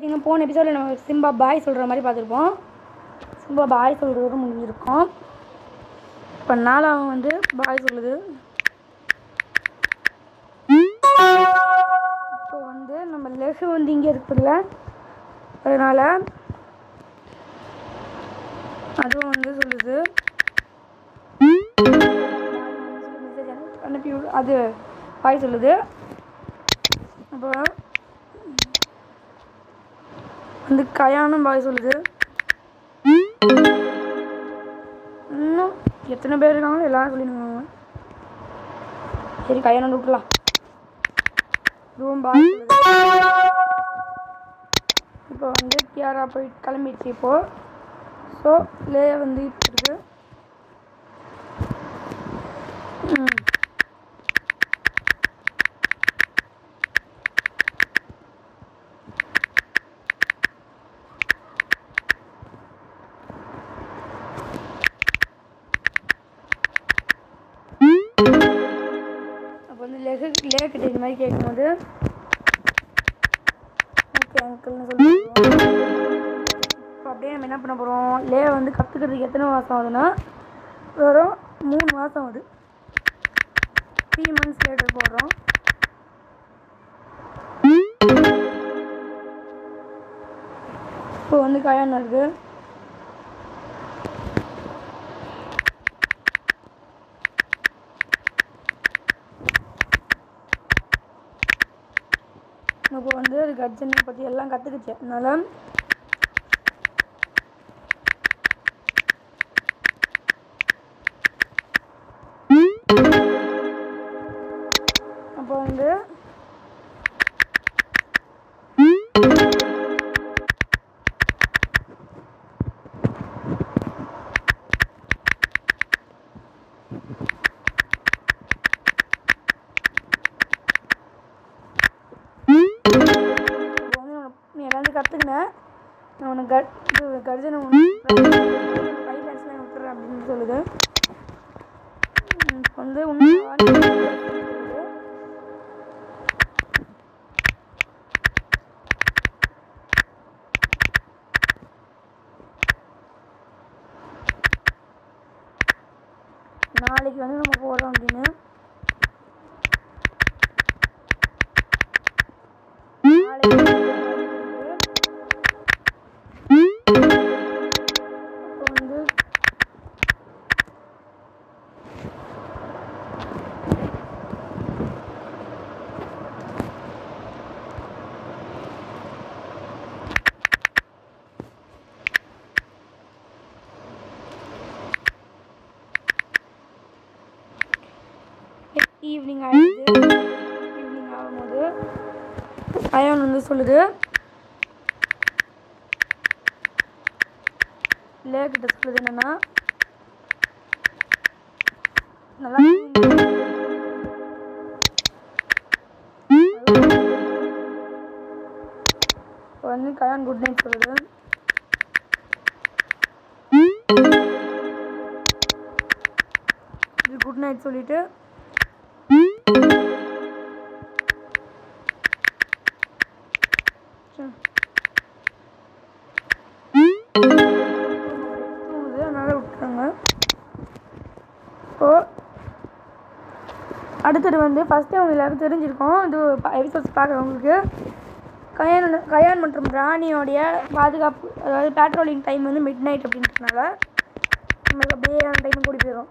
பார்த்தீங்கன்னா போன எபிசோடில் நம்ம சிம்பா பாய் சொல்கிற மாதிரி பார்த்துருப்போம் சிம்பா பாய் சொல்கிறதோட முடிஞ்சிருக்கோம் இப்போ நாலாவது வந்து பாய் சொல்லுது இப்போ வந்து நம்ம லெகு வந்து இங்கே இருக்குதுல்ல அதனால் அதுவும் வந்து சொல்லுது அனுப்பி விடு- அது பாய் சொல்லுது அப்போ வந்து கயானும் பாய் சொல்லுது இன்னும் எத்தனை பேர் இருக்காங்களோ எல்லாரும் சொல்லிடுவாங்க சரி கயானம் விட்டுலாம் இதுவும் பாய் சொல்லுது இப்போ வந்து கியாரா போய் கிளம்பிடுச்சு இப்போ ஸோ லே வந்து இப்போ இருக்கு ம். அப்போ வந்து லேக்கு லேக்கிட்ட இது மாதிரி கேட்கும்போது ஓகே அங்கிள்னு சொல்லுவோம் இப்போ அப்படியே நம்ம என்ன பண்ண போகிறோம் லே வந்து கற்றுக்கிறதுக்கு எத்தனை மாதம் ஆகுதுன்னா வெறும் மூணு மாதம் ஆகுது த்ரீ மந்த்ஸ் லேட்டர் போடுறோம் இப்போ வந்து கல்யாணம் இருக்குது இப்போ வந்து அது கர்ஜனை பற்றி எல்லாம் கற்றுக்குச்சு அதனால அப்போ வந்து இப்போ வந்து நான் நீ எல்லாத்தையும் கற்றுக்கினேன் நான் உனக்கு கட் இது கர்ஜனை ஃபைவ் லேக்ஸில் விட்டுறேன் அப்படின்னு சொல்லுது ம், இப்போ வந்து இன்னும் நாளைக்கு வந்து நம்ம போகிறோம் அப்படின்னு நாளைக்கு அப்போ வந்து ஈவினிங் ஆகிடுது ஈவினிங் ஆகும்போது அயான் வந்து சொல்லுது லேக்கிட்ட சொல்லுது என்னன்னா நல்லா தூங்கு. இப்போ வந்து கயான் குட் நைட் சொல்லுது இது குட் நைட் சொல்லிட்டு சரி. தூங்குது அதனால விட்டுறாங்க இப்போ அடுத்தது வந்து ஃபஸ்ட்டு அவங்க எல்லாரும் தெரிஞ்சிருக்கோம் இது எபிசோட்ஸ் பார்க்குறவங்களுக்கு கயான் கயான் மற்றும் ராணியோடைய பாதுகாப்பு அதாவது பேட்ரோலிங் டைம் வந்து மிட் நைட் அப்படின்றதுனால நம்மளுக்கு அப்படியே அந்த டைம் கூடி போயிடும்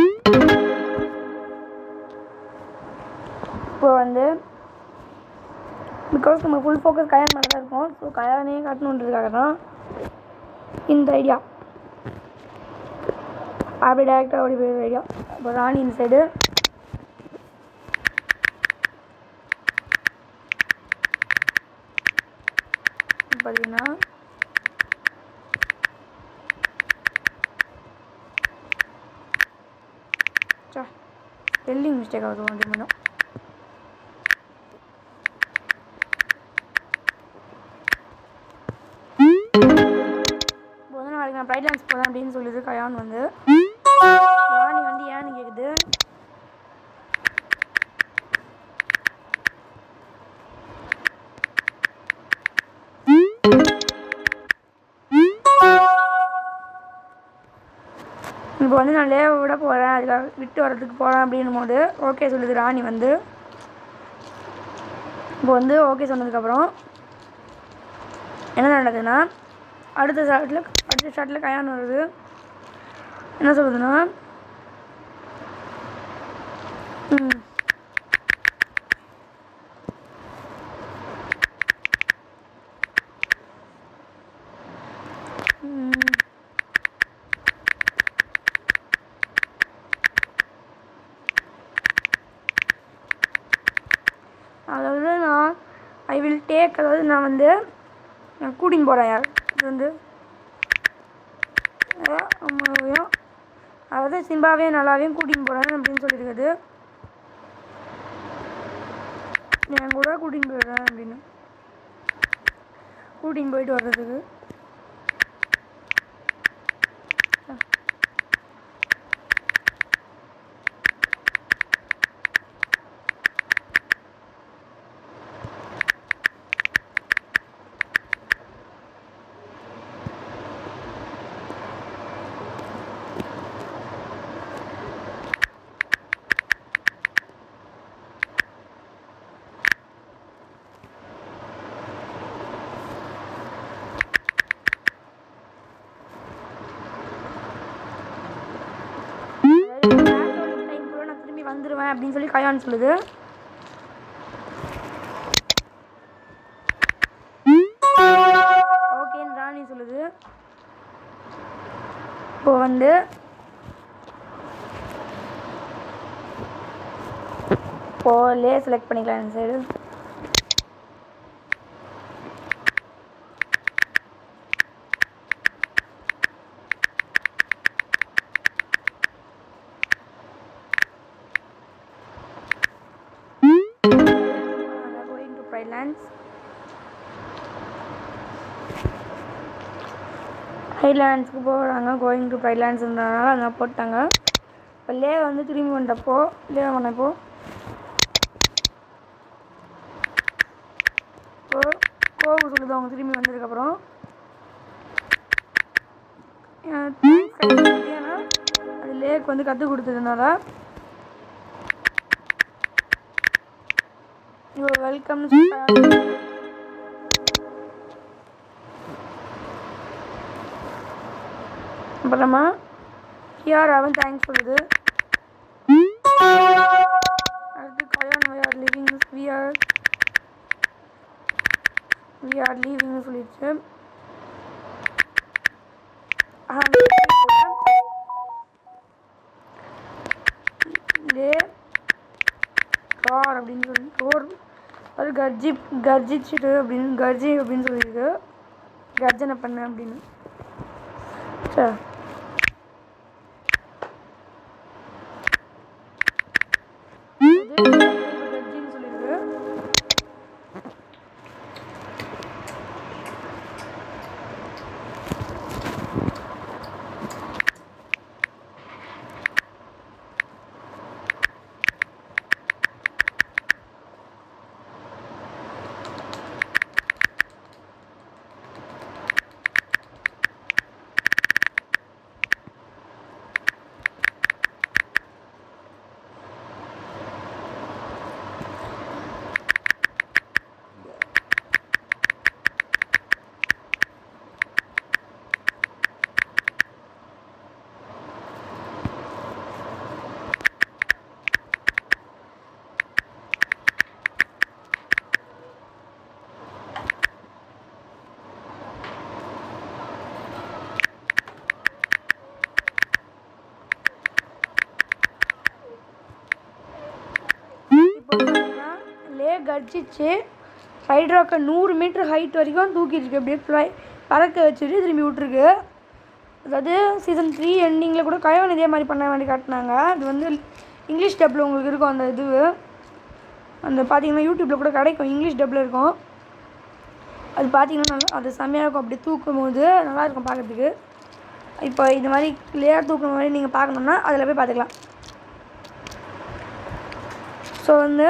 இப்போ வந்து பிகாஸ் நம்ம ஃபுல் ஃபோக்கஸ் கல்யாணம் மேலே தான் இருக்கோம் ஸோ கல்யாணமே காட்டணுன்றதுக்காக தான் இந்த ஐடியா அப்படி டேரெக்டாக ஓடி போயிடுற ஐடியா இப்போ ராணி இந்த சைடு பார்த்தீங்கன்னா ஸ்பெல்லிங் மிஸ்டேக் ஆகுது ஒன்று மட்டும் இப்போ வந்து நாளைக்கு நான் ப்ரைட் டான்ஸ் போகிறேன் அப்படின்னு சொல்லுது கயான் வந்து ராணி வந்து ஏன்னு கேட்குது இப்போ வந்து நான் லேவை விட போகிறேன் அதுக்காக விட்டு வர்றதுக்கு போகிறேன் அப்படின்னும் போது ஓகே சொல்லுது ராணி வந்து இப்போ வந்து ஓகே சொன்னதுக்கப்புறம் என்ன நடக்குதுன்னா அடுத்த ஷாட்டில் அடுத்த ஷாட்டில் கல்யாணம் வருது என்ன சொல்லுதுன்னா ம் ம். அதாவது நான் ஐ வில் டேக் அதாவது நான் வந்து நான் கூட்டின்னு போகிறேன் யார் இது வந்து அஹ் அம்மாவையும் அதாவது சிம்பாவையும் நல்லாவையும் கூட்டின்னு போகிறேன் அப்படின்னு சொல்லியிருக்குது என் கூட கூட்டின்னு போயிடுறேன் அப்படின்னு கூட்டின்னு போயிட்டு வர்றதுக்கு டைம்குள்ளே நான் திரும்பி வந்துடுவேன் அப்படின்னு சொல்லி கல்யாணம் சொல்லுது ஓகேன்னு ராணி சொல்லுது இப்போ வந்து இப்போ லே செலக்ட் பண்ணிக்கலாம் இந்த side going to Pride Lands. ஹைலாண்ட்ஸ்க்கு போகிறாங்க கோயிங் டு ப்ரைட்லாண்ட்ஸ்ன்றனால அதெல்லாம் போட்டாங்க இப்போ லே வந்து திரும்பி வந்தப்போ லே வந்தப்போ இப்போ கோவு சொல்லுது அவங்க திரும்பி வந்ததுக்கப்புறம் ஏன்னா அது லேக் வந்து கற்றுக் கொடுத்ததுனால யூ வெல்கம் அப்புறமா ஹியார் அவன் தேங்க்ஸ் சொல்லுது அடுத்து கல்யாண் we are living we are we are லீவிங்னு சொல்லிடுச்சு லே ரார் அப்படின்னு சொல்லி ரோர் அது கர்ஜி கர்ஜிச்சுட்டு அப்படின்னு கர்ஜி அப்படின்னு சொல்லியிருக்கு கர்ஜனை பண்ணு அப்படின்னு சரி அது கர்ஜின்னு சொல்லியிருக்கு இப்போ பார்த்தீங்கன்னா லே கர்ஜிச்சு சைடு ராக்கை நூறு மீட்டர் ஹைட் வரைக்கும் தூக்கிட்டு இருக்கு அப்படியே ஃப்ளை பறக்க வச்சுட்டு திரும்பி விட்ருக்கு அதாவது சீசன் த்ரீ எண்டிங்கில் கூட கயவன் இதே மாதிரி பண்ண வேண்டி காட்டினாங்க அது வந்து இங்கிலீஷ் டப்பில் உங்களுக்கு இருக்கும் அந்த இது அந்த பார்த்தீங்கன்னா யூடியூப்பில் கூட கிடைக்கும் இங்கிலீஷ் டப்பில் இருக்கும் அது பார்த்தீங்கன்னா நல்லா அது செம்மையாக இருக்கும் அப்படி தூக்கும் போது நல்லா இருக்கும் பார்க்கறதுக்கு இப்போ இது மாதிரி கிளியர் தூக்குற மாதிரி நீங்கள் பார்க்கணுன்னா அதில் போய் பார்த்துக்கலாம் ஸோ வந்து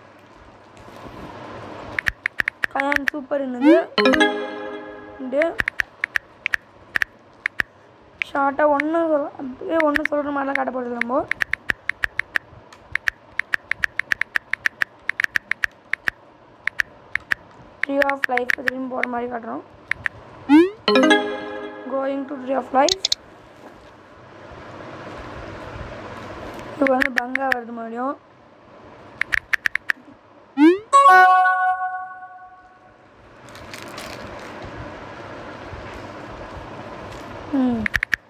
கல்யாணம் சூப்பர் இருந்தது அண்டு ஷார்ட்டாக ஒன்று அப்படியே ஒன்று சொல்கிற மாதிரிலாம் காட்ட போகிறது நம்ம ட்ரீ ஆஃப் லைஃப் திரும்பி போகிற மாதிரி காட்டுறோம் going to tree of life இது வந்து பங்கா வருது மறுபடியும் ம்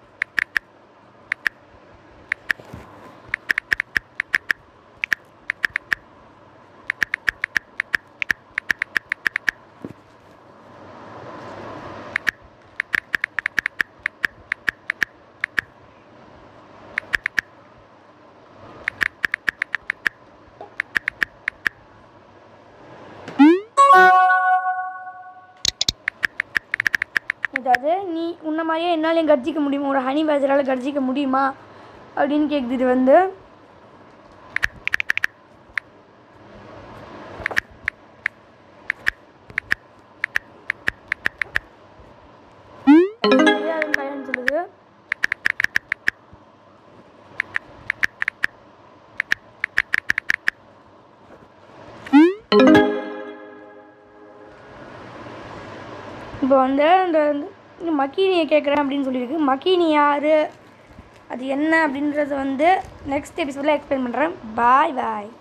அதாவது நீ உன்ன மாதிரியே என்னாலையும் கர்ஜிக்க முடியுமா ஒரு ஹனி பேஜரால் கர்ஜிக்க முடியுமா அப்படின்னு கேட்குது இது வந்து முடியாதுன்னு கல்யாணம் சொல்லுது இப்போ வந்து இந்த இந்த மக்கினியை கேட்குறேன் அப்படின்னு சொல்லியிருக்கு மக்கினி யார் அது என்ன அப்படின்றத வந்து நெக்ஸ்ட் எபிசோடில் எக்ஸ்பிளைன் பண்ணுறேன் பாய் பாய்